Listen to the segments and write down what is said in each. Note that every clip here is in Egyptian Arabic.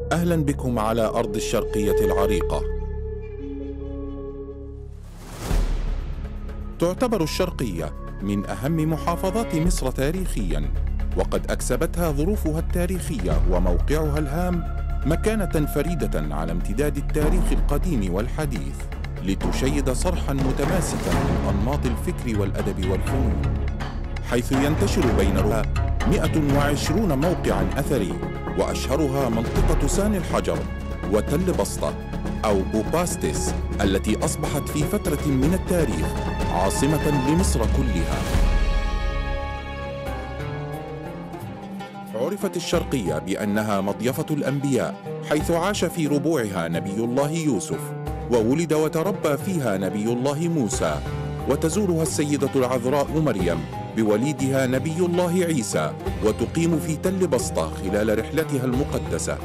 اهلا بكم على ارض الشرقيه العريقه تعتبر الشرقيه من اهم محافظات مصر تاريخيا وقد اكسبتها ظروفها التاريخيه وموقعها الهام مكانه فريده على امتداد التاريخ القديم والحديث لتشيد صرحا متماسكا من انماط الفكر والادب والفنون حيث ينتشر بينها 120 موقعا اثري واشهرها منطقه سان الحجر وتل بسطه او بوباستس التي اصبحت في فتره من التاريخ عاصمه لمصر كلها عرفت الشرقيه بانها مضيفه الانبياء حيث عاش في ربوعها نبي الله يوسف وولد وتربى فيها نبي الله موسى وتزورها السيده العذراء مريم بوليدها نبي الله عيسى وتقيم في تل بسطه خلال رحلتها المقدسه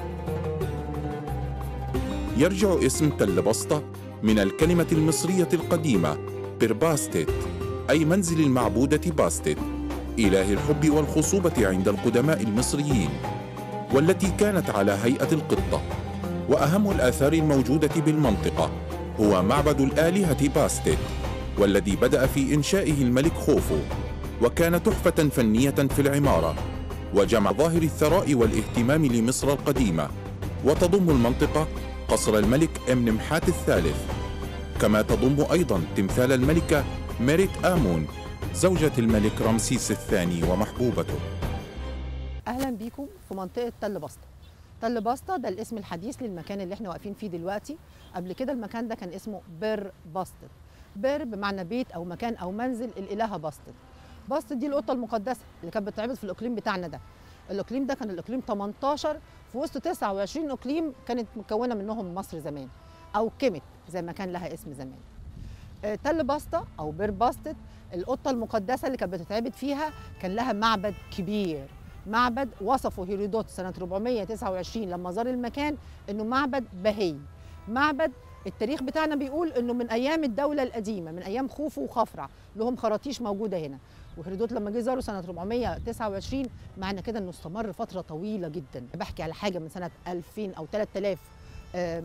يرجع اسم تل بسطه من الكلمه المصريه القديمه بيرباستيت اي منزل المعبوده باستيت اله الحب والخصوبه عند القدماء المصريين والتي كانت على هيئه القطه واهم الاثار الموجوده بالمنطقه هو معبد الالهه باستيت والذي بدا في انشائه الملك خوفو وكان تحفه فنيه في العماره وجمع ظاهر الثراء والاهتمام لمصر القديمه وتضم المنطقه قصر الملك امنمحات الثالث كما تضم ايضا تمثال الملكه ميريت امون زوجة الملك رمسيس الثاني ومحبوبته اهلا بيكم في منطقه تل بسطه تل بسطه ده الاسم الحديث للمكان اللي احنا واقفين فيه دلوقتي قبل كده المكان ده كان اسمه بر بسطت بر بمعنى بيت او مكان او منزل الالهه بسطت بسطت دي القطه المقدسه اللي كانت بتتعبد في الاقليم بتاعنا ده الاقليم ده كان الاقليم 18 في وسط 29 اقليم كانت مكونه منهم مصر زمان او كيمت زي ما كان لها اسم زمان آه، تل بسطه او بير بسطت القطه المقدسه اللي كانت بتتعبد فيها كان لها معبد كبير معبد وصفه هيرودوت سنه 429 لما زار المكان انه معبد بهي معبد التاريخ بتاعنا بيقول انه من ايام الدوله القديمه من ايام خوفو وخفرع لهم خراطيش موجوده هنا وهيرودوت لما جه زاره سنه 429 معنى كده انه استمر فتره طويله جدا بحكي على حاجه من سنه 2000 او 3000 آه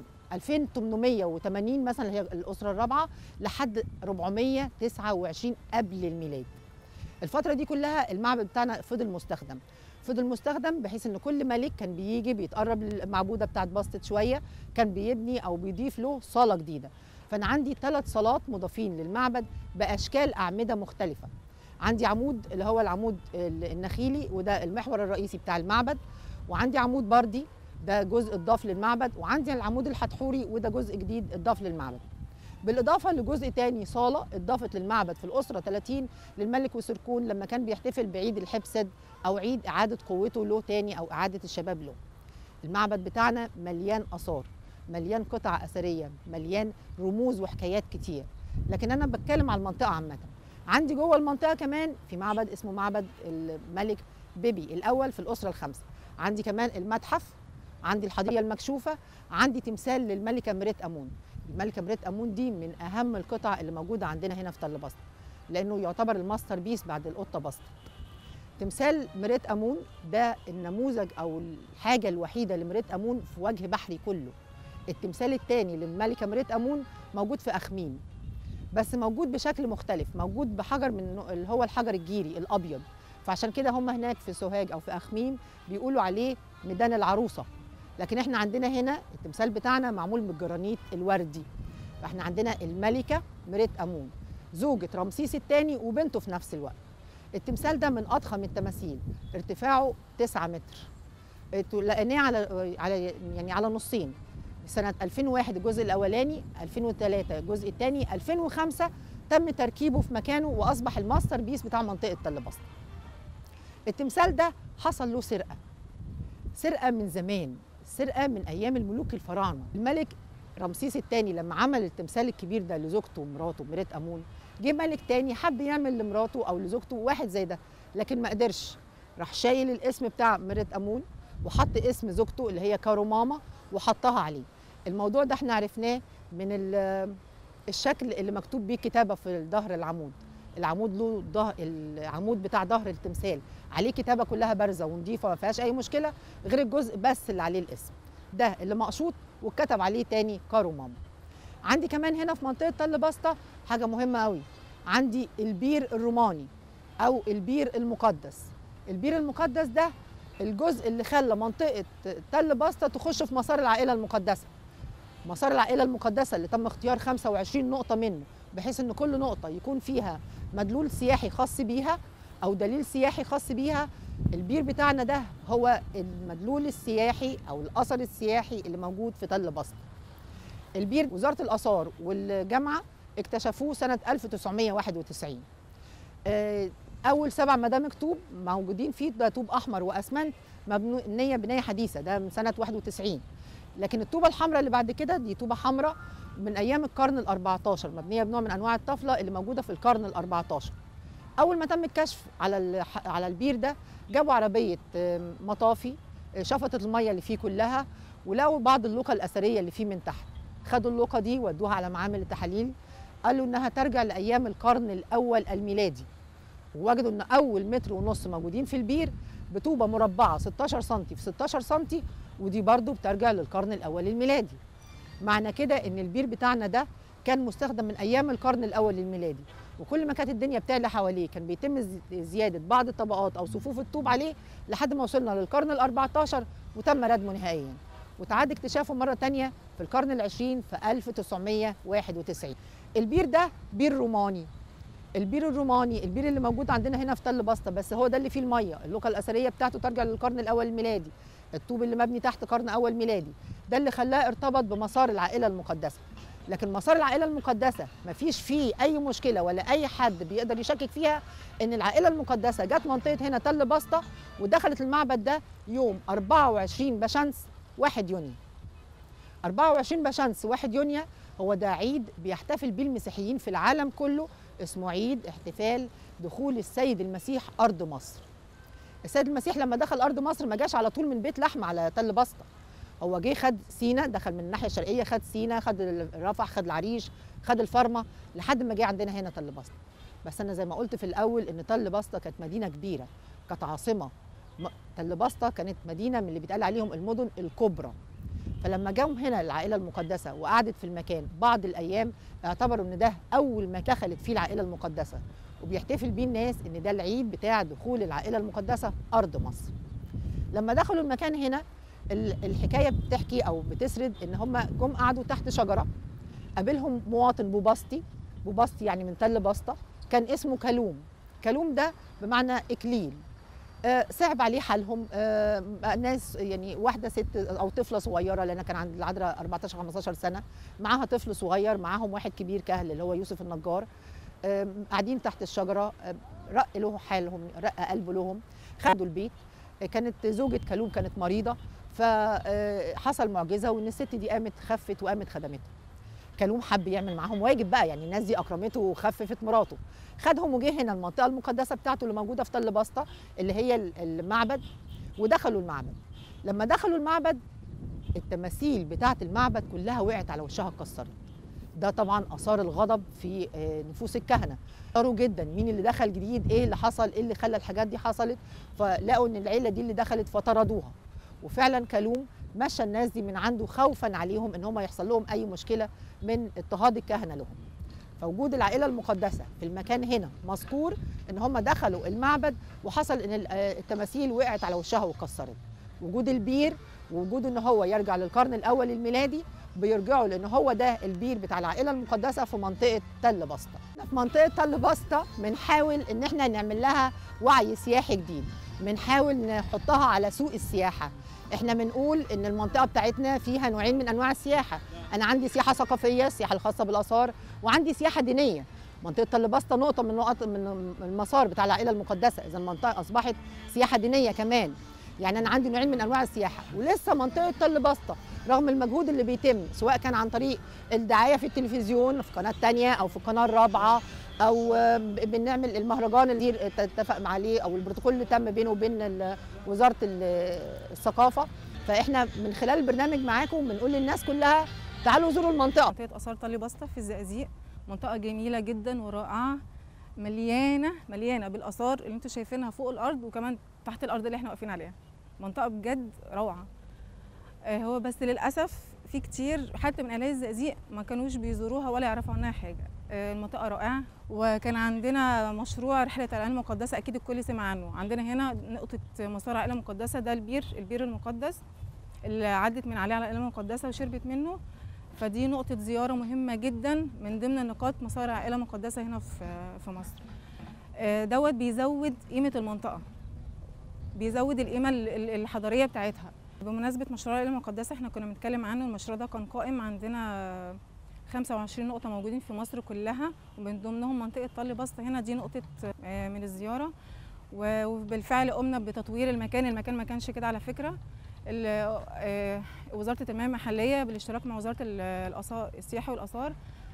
2880 مثلا هي الاسره الرابعه لحد 429 قبل الميلاد الفتره دي كلها المعبد بتاعنا فضل مستخدم فضل مستخدم بحيث ان كل ملك كان بيجي بيتقرب للمعبوده بتاعت بسطت شويه كان بيبني او بيضيف له صاله جديده فانا عندي ثلاث صالات مضافين للمعبد باشكال اعمده مختلفه عندي عمود اللي هو العمود النخيلي وده المحور الرئيسي بتاع المعبد وعندي عمود بردي ده جزء اضاف للمعبد وعندي العمود الحتحوري وده جزء جديد اضاف للمعبد بالاضافه لجزء تاني صاله اضافت للمعبد في الاسره 30 للملك وسركون لما كان بيحتفل بعيد الحبسد او عيد اعاده قوته له تاني او اعاده الشباب له المعبد بتاعنا مليان اثار مليان قطع اثريه مليان رموز وحكايات كتير لكن انا بتكلم على المنطقه عامه عندي جوه المنطقه كمان في معبد اسمه معبد الملك بيبي الاول في الاسره الخامسه عندي كمان المتحف عندي الحديقه المكشوفه عندي تمثال للملكه مريت امون الملكه مريت امون دي من اهم القطع اللي موجوده عندنا هنا في تل بسط لانه يعتبر الماستر بيس بعد القطه بسط تمثال مريت امون ده النموذج او الحاجه الوحيده لمريت امون في وجه بحري كله التمثال الثاني للملكه مريت امون موجود في اخميم بس موجود بشكل مختلف موجود بحجر من اللي هو الحجر الجيري الابيض فعشان كده هم هناك في سوهاج او في اخميم بيقولوا عليه ميدان العروسه لكن احنا عندنا هنا التمثال بتاعنا معمول من الجرانيت الوردي فاحنا عندنا الملكه مريت امون زوجة رمسيس الثاني وبنته في نفس الوقت التمثال ده من اضخم التماثيل ارتفاعه 9 متر لقيناه على على يعني على نصين سنة 2001 الجزء الأولاني 2003 الجزء الثاني 2005 تم تركيبه في مكانه وأصبح الماستر بيس بتاع منطقة تل بسط التمثال ده حصل له سرقة سرقة من زمان سرقة من أيام الملوك الفراعنة الملك رمسيس الثاني لما عمل التمثال الكبير ده لزوجته ومراته مريت أمون جه ملك تاني حب يعمل لمراته أو لزوجته واحد زي ده لكن ما قدرش راح شايل الاسم بتاع مريت أمون وحط اسم زوجته اللي هي كارو ماما وحطها عليه الموضوع ده احنا عرفناه من الشكل اللي مكتوب بيه كتابة في ظهر العمود العمود له ظهر العمود بتاع ظهر التمثال عليه كتابه كلها بارزه ونظيفه ما فيهاش اي مشكله غير الجزء بس اللي عليه الاسم ده اللي مقشوط واتكتب عليه تاني كارو ماما عندي كمان هنا في منطقه تل بسطه حاجه مهمه قوي عندي البير الروماني او البير المقدس البير المقدس ده الجزء اللي خلى منطقه تل بسطه تخش في مسار العائله المقدسه مسار العائله المقدسه اللي تم اختيار 25 نقطه منه بحيث ان كل نقطه يكون فيها مدلول سياحي خاص بيها او دليل سياحي خاص بيها البير بتاعنا ده هو المدلول السياحي او الاثر السياحي اللي موجود في تل بسطه البير وزاره الاثار والجامعه اكتشفوه سنه 1991 آه، اول سبع مدامج طوب موجودين فيه ده طوب احمر واسمنت مبنيه بنايه حديثه ده من سنه 91 لكن الطوبه الحمراء اللي بعد كده دي طوبه حمراء من ايام القرن ال 14 مبنيه بنوع من انواع الطفله اللي موجوده في القرن ال 14 اول ما تم الكشف على الح- على البير ده جابوا عربيه آم، مطافي آه، شفطت الميه اللي فيه كلها ولقوا بعض اللوقه الاثريه اللي فيه من تحت خدوا اللوقه دي ودوها على معامل التحاليل قالوا انها ترجع لايام القرن الاول الميلادي ووجدوا ان اول متر ونص موجودين في البير بطوبه مربعه 16 سم في 16 سم ودي برضو بترجع للقرن الاول الميلادي معنى كده ان البير بتاعنا ده كان مستخدم من ايام القرن الاول الميلادي وكل ما كانت الدنيا بتعلى حواليه كان بيتم زي- زياده بعض الطبقات او صفوف الطوب عليه لحد ما وصلنا للقرن ال 14 وتم ردمه نهائيا وتعاد اكتشافه مره تانية في القرن العشرين في 1991 البير ده بير روماني البير الروماني البير اللي موجود عندنا هنا في تل بسطه بس هو ده اللي فيه الميه اللوكه الاثريه بتاعته ترجع للقرن الاول الميلادي الطوب اللي مبني تحت قرن اول ميلادي ده اللي خلاه ارتبط بمسار العائله المقدسه لكن مسار العائله المقدسه ما فيش فيه اي مشكله ولا اي حد بيقدر يشكك فيها ان العائله المقدسه جت منطقه هنا تل بسطه ودخلت المعبد ده يوم 24 بشمس 1 يونيو 24 بشمس 1 يونيو هو ده عيد بيحتفل بيه المسيحيين في العالم كله اسمه عيد احتفال دخول السيد المسيح ارض مصر السيد المسيح لما دخل ارض مصر ما جاش على طول من بيت لحم على تل بسطه هو جه خد سينا دخل من الناحيه الشرقيه خد سينا خد رفح خد العريش خد الفرمه لحد ما جه عندنا هنا تل بسطه بس انا زي ما قلت في الاول ان تل بسطه كانت مدينه كبيره كانت عاصمه م- تل بسطه كانت مدينه من اللي بيتقال عليهم المدن الكبرى فلما جم هنا العائله المقدسه وقعدت في المكان بعض الايام اعتبروا ان ده اول ما دخلت فيه العائله المقدسه وبيحتفل بيه الناس ان ده العيد بتاع دخول العائله المقدسه ارض مصر لما دخلوا المكان هنا ال- الحكايه بتحكي او بتسرد ان هم جم قعدوا تحت شجره قابلهم مواطن بوبسطي بوبسطي يعني من تل بسطه كان اسمه كلوم كلوم ده بمعنى اكليل آه، صعب عليه حالهم آه، ناس يعني واحده ست او طفله صغيره لان كان عند العذراء 14 15 سنه معاها طفل صغير معاهم واحد كبير كهل اللي هو يوسف النجار آه، قاعدين تحت الشجره آه، رق له حالهم رق قلبه لهم خدوا البيت آه، كانت زوجة كلوم كانت مريضة فحصل معجزة وإن الست دي قامت خفت وقامت خدمتها كلوم حب يعمل معاهم واجب بقى يعني الناس دي أكرمته وخففت مراته خدهم وجه هنا المنطقة المقدسة بتاعته اللي موجودة في تل بسطة اللي هي المعبد ودخلوا المعبد لما دخلوا المعبد التماثيل بتاعة المعبد كلها وقعت على وشها اتكسرت ده طبعا اثار الغضب في آه، نفوس الكهنه اثاروا جدا مين اللي دخل جديد ايه اللي حصل ايه اللي خلى الحاجات دي حصلت فلقوا ان العيله دي اللي دخلت فطردوها وفعلا كلوم مشى الناس دي من عنده خوفا عليهم ان هم يحصل لهم اي مشكله من اضطهاد الكهنه لهم فوجود العائله المقدسه في المكان هنا مذكور ان هم دخلوا المعبد وحصل ان ال- آه، التماثيل وقعت على وشها واتكسرت وجود البير ووجود ان هو يرجع للقرن الاول الميلادي بيرجعوا لان هو ده البير بتاع العائله المقدسه في منطقه تل بسطه إحنا في منطقه تل بسطه بنحاول ان احنا نعمل لها وعي سياحي جديد بنحاول نحطها على سوق السياحه احنا بنقول ان المنطقه بتاعتنا فيها نوعين من انواع السياحه انا عندي سياحه ثقافيه السياحه الخاصه بالاثار وعندي سياحه دينيه منطقه تل بسطه نقطه من نقط من المسار بتاع العائله المقدسه اذا المنطقه اصبحت سياحه دينيه كمان يعني انا عندي نوعين من انواع السياحه ولسه منطقه تل بسطه رغم المجهود اللي بيتم سواء كان عن طريق الدعايه في التلفزيون في قناه تانية او في القناه الرابعه او آم، بنعمل المهرجان اللي اتفق عليه او البروتوكول اللي تم بينه وبين ال- وزاره ال- الثقافه فاحنا من خلال البرنامج معاكم بنقول للناس كلها تعالوا زوروا المنطقه منطقة آثار طلي بسطة في الزقازيق منطقة جميلة جدا ورائعة مليانة مليانة بالآثار اللي انتوا شايفينها فوق الأرض وكمان تحت الأرض اللي احنا واقفين عليها منطقة بجد روعة آه، هو بس للاسف في كتير حتى من اهالي الزقازيق ما كانوش بيزوروها ولا يعرفوا عنها حاجه آه، المنطقه رائعه وكان عندنا مشروع رحله العائله المقدسه اكيد الكل سمع عنه عندنا هنا نقطه مسار عائله مقدسه ده البير البير المقدس اللي عدت من عليه على العائله المقدسه وشربت منه فدي نقطه زياره مهمه جدا من ضمن نقاط مسار عائله مقدسه هنا في في مصر آه، دوت بيزود قيمه المنطقه بيزود القيمه ال- ال- الحضاريه بتاعتها بمناسبه مشروع العائله المقدسه احنا كنا بنتكلم عنه المشروع ده كان قائم عندنا 25 نقطه موجودين في مصر كلها ومن ضمنهم منطقه طل بسط هنا دي نقطه آه، من الزياره و- وبالفعل قمنا بتطوير المكان المكان ما كانش كده على فكره ال- آه، وزاره التنميه المحليه بالاشتراك مع وزاره ال- الآثار- السياحه والاثار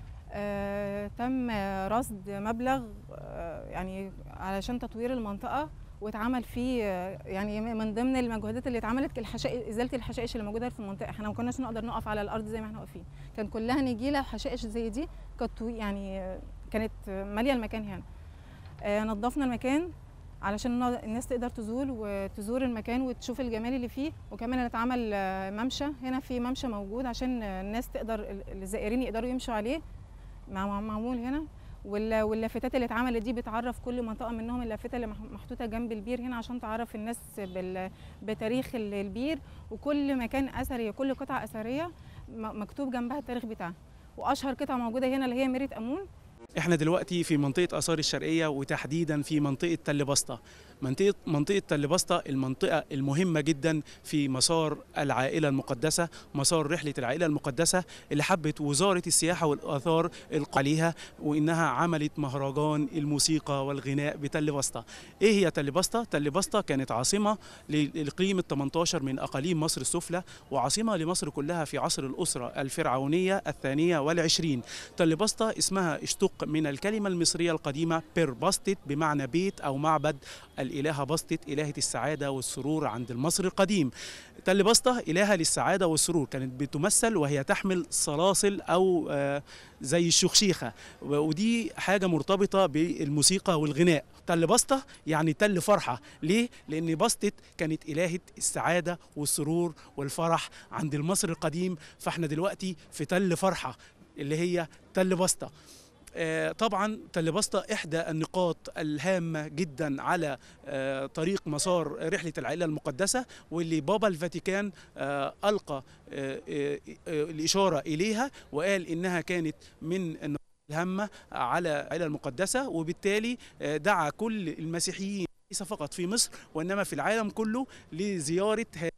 آه، تم رصد مبلغ آه، يعني علشان تطوير المنطقه واتعمل فيه آه، يعني من ضمن المجهودات اللي اتعملت الحشائش ازاله الحشائش اللي موجوده في المنطقه احنا ما كناش نقدر نقف على الارض زي ما احنا واقفين كان كلها نجيله وحشائش زي دي كانت طوي- يعني آه، كانت آه، ماليه المكان هنا آه، نظفنا المكان علشان ن- الناس تقدر تزول وتزور المكان وتشوف الجمال اللي فيه وكمان اتعمل آه، ممشى هنا في ممشى موجود عشان آه، الناس تقدر ال- الزائرين يقدروا يمشوا عليه مع- مع- معمول هنا وال- واللافتات اللي اتعملت دي بتعرف كل منطقه منهم اللافته اللي مح- محطوطه جنب البير هنا عشان تعرف الناس بال- بتاريخ ال- البير وكل مكان اثري كل قطعه اثريه م- مكتوب جنبها التاريخ بتاعها واشهر قطعه موجوده هنا اللي هي ميريت امون احنا دلوقتي في منطقة آثار الشرقية وتحديدا في منطقة تل بسطة منطقة منطقة تل بسطة المنطقة المهمة جدا في مسار العائلة المقدسة مسار رحلة العائلة المقدسة اللي حبت وزارة السياحة والآثار الق- عليها وإنها عملت مهرجان الموسيقى والغناء بتل بسطة إيه هي تل بسطة؟ تل بسطة كانت عاصمة للإقليم ال 18 من أقاليم مصر السفلى وعاصمة لمصر كلها في عصر الأسرة الفرعونية الثانية والعشرين تل بسطة اسمها اشتق من الكلمة المصرية القديمة بير باستت بمعنى بيت أو معبد الإلهة بسطت إلهة السعادة والسرور عند المصري القديم تل بسطة إلهة للسعادة والسرور كانت بتمثل وهي تحمل صلاصل أو آه، زي الشخشيخة و- ودي حاجة مرتبطة بالموسيقى والغناء تل بسطة يعني تل فرحة ليه؟ لأن بسطت كانت إلهة السعادة والسرور والفرح عند المصري القديم فاحنا دلوقتي في تل فرحة اللي هي تل بسطة آه، طبعا تل بسطة إحدى النقاط الهامة جدا على آه، طريق مسار رحلة العائلة المقدسة واللي بابا الفاتيكان آه، ألقى آه، آه، آه، الإشارة إليها وقال إنها كانت من النقاط الهامة على العائلة المقدسة وبالتالي آه، دعا كل المسيحيين ليس فقط في مصر وإنما في العالم كله لزيارة هذه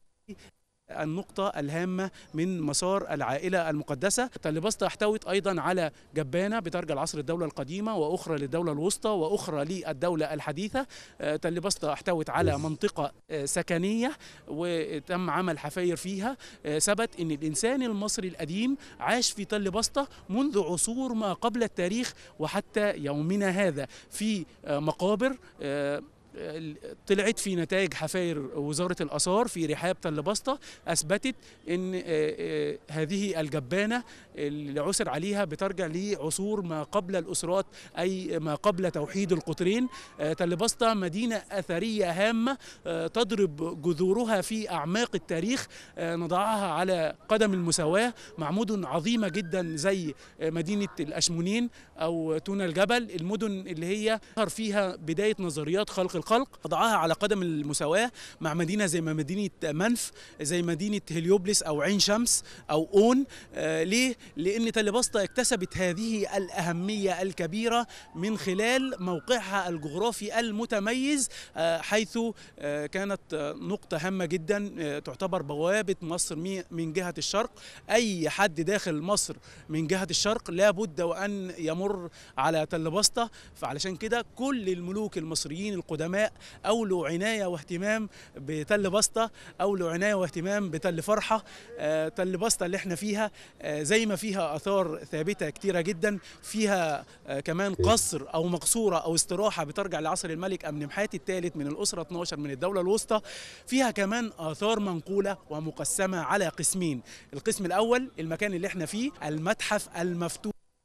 النقطة الهامة من مسار العائلة المقدسة تل بسطة احتوت أيضا على جبانة بترجع لعصر الدولة القديمة وأخرى للدولة الوسطى وأخرى للدولة الحديثة آه، تل بسطة احتوت على منطقة آه، سكنية وتم عمل حفاير فيها آه، ثبت أن الإنسان المصري القديم عاش في تل بسطة منذ عصور ما قبل التاريخ وحتى يومنا هذا في آه، مقابر آه، طلعت في نتائج حفاير وزارة الآثار في رحاب تل بسطة أثبتت أن آه، آه، هذه الجبانة اللي عثر عليها بترجع لعصور ما قبل الأسرات أي ما قبل توحيد القطرين آه، تل بسطة مدينة أثرية هامة آه، تضرب جذورها في أعماق التاريخ آه، نضعها على قدم المساواة مع مدن عظيمة جدا زي آه، مدينة الأشمونين أو تونة الجبل المدن اللي هي ظهر فيها بداية نظريات خلق الخلق وضعها على قدم المساواة مع مدينة زي ما مدينة منف زي مدينة هليوبلس أو عين شمس أو أون آه ليه؟ لأن تل بسطة اكتسبت هذه الأهمية الكبيرة من خلال موقعها الجغرافي المتميز آه حيث آه كانت آه نقطة هامة جدا آه تعتبر بوابة مصر مي- من جهة الشرق أي حد داخل مصر من جهة الشرق لابد وأن يمر على تل بسطة فعلشان كده كل الملوك المصريين القدماء أولوا عناية واهتمام بتل بسطة أولوا عناية واهتمام بتل فرحة آه، تل بسطة اللي احنا فيها آه، زي ما فيها آثار ثابتة كتيرة جدا فيها آه، كمان قصر أو مقصورة أو استراحة بترجع لعصر الملك أمنمحات الثالث من الأسرة 12 من الدولة الوسطى فيها كمان آثار منقولة ومقسمة على قسمين القسم الأول المكان اللي احنا فيه المتحف المفتوح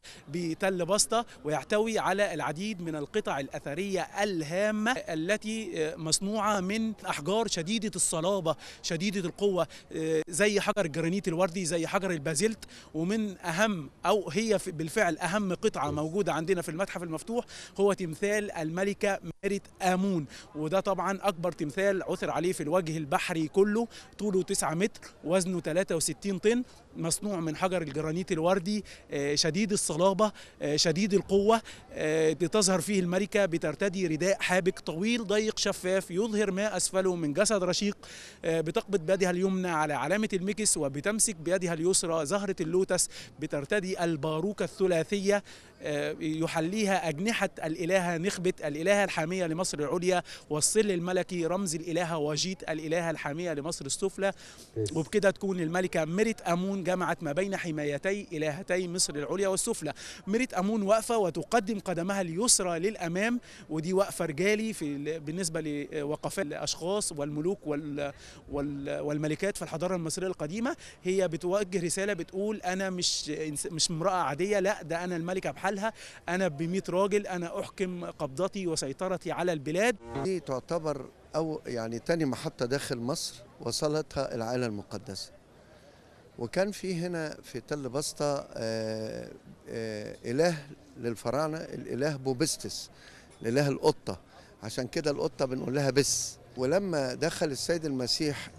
بتل بسطة ويحتوي على العديد من القطع الأثرية الهامة التي مصنوعة من أحجار شديدة الصلابة شديدة القوة زي حجر الجرانيت الوردي زي حجر البازلت ومن أهم أو هي بالفعل أهم قطعة موجودة عندنا في المتحف المفتوح هو تمثال الملكة مارت آمون وده طبعا أكبر تمثال عثر عليه في الوجه البحري كله طوله 9 متر وزنه 63 طن مصنوع من حجر الجرانيت الوردي شديد الصلابة شديد القوة بتظهر فيه الملكة بترتدي رداء حابك طويل ضيق شفاف يظهر ما أسفله من جسد رشيق بتقبض بيدها اليمنى على علامة المكس وبتمسك بيدها اليسرى زهرة اللوتس بترتدي الباروكة الثلاثية يحليها أجنحة الإلهة نخبة الإلهة الحامية لمصر العليا والصل الملكي رمز الإلهة وجيت الإلهة الحامية لمصر السفلى وبكده تكون الملكة ميرت أمون جمعت ما بين حمايتي إلهتي مصر العليا والسفلى ميرت أمون واقفة وتقدم قدمها اليسرى للأمام ودي وقفة رجالي في بالنسبة لوقفات الأشخاص والملوك وال وال والملكات في الحضارة المصرية القديمة هي بتوجه رسالة بتقول أنا مش مش امرأة عادية لا ده أنا الملكة بحالها أنا ب راجل أنا أحكم قبضتي وسيطرتي على البلاد دي تعتبر أو يعني تاني محطة داخل مصر وصلتها العائلة المقدسة وكان في هنا في تل بسطة آه آه إله للفراعنة الإله بوبستس الإله القطة عشان كده القطة بنقول لها بس ولما دخل السيد المسيح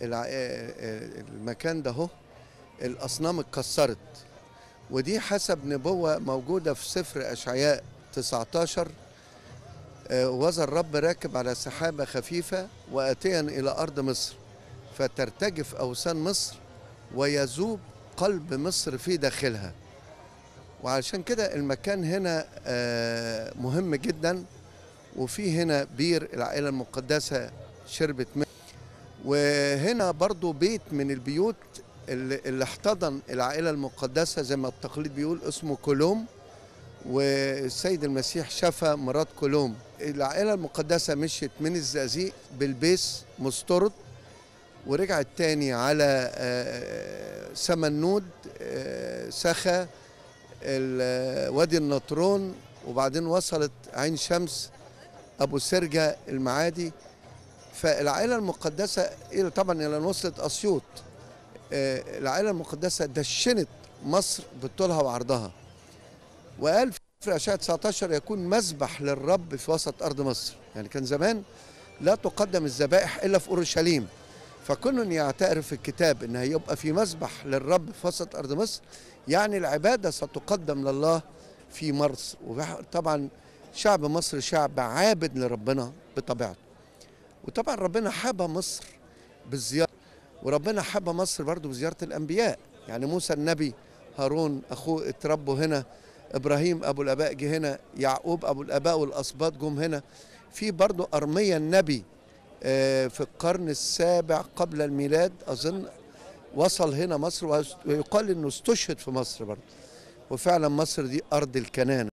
المكان ده هو الأصنام اتكسرت ودي حسب نبوة موجودة في سفر أشعياء 19 وذا الرب راكب على سحابة خفيفة وآتيا إلى أرض مصر فترتجف أوثان مصر ويذوب قلب مصر في داخلها وعشان كده المكان هنا مهم جدا وفي هنا بير العائلة المقدسة شربت منه وهنا برضو بيت من البيوت اللي, اللي احتضن العائلة المقدسة زي ما التقليد بيقول اسمه كولوم والسيد المسيح شفى مرات كولوم العائلة المقدسة مشيت من الزقازيق بالبيس مسترد ورجعت تاني على سمنود سخا وادي النطرون وبعدين وصلت عين شمس ابو سرجة المعادي فالعائلة المقدسة طبعا الى ان وصلت اسيوط العائلة المقدسة دشنت مصر بطولها وعرضها وقال في أشعة 19 يكون مذبح للرب في وسط أرض مصر يعني كان زمان لا تقدم الذبائح إلا في أورشليم فكون يعترف الكتاب ان هيبقى في مذبح للرب في وسط ارض مصر يعني العباده ستقدم لله في مصر وطبعا شعب مصر شعب عابد لربنا بطبيعته وطبعا ربنا حب مصر بالزياره وربنا حب مصر برضه بزياره الانبياء يعني موسى النبي هارون اخوه اتربوا هنا ابراهيم ابو الاباء جه هنا يعقوب ابو الاباء والاسباط جم هنا في برضه ارميا النبي في القرن السابع قبل الميلاد أظن وصل هنا مصر ويقال أنه استشهد في مصر برضه وفعلا مصر دي أرض الكنانة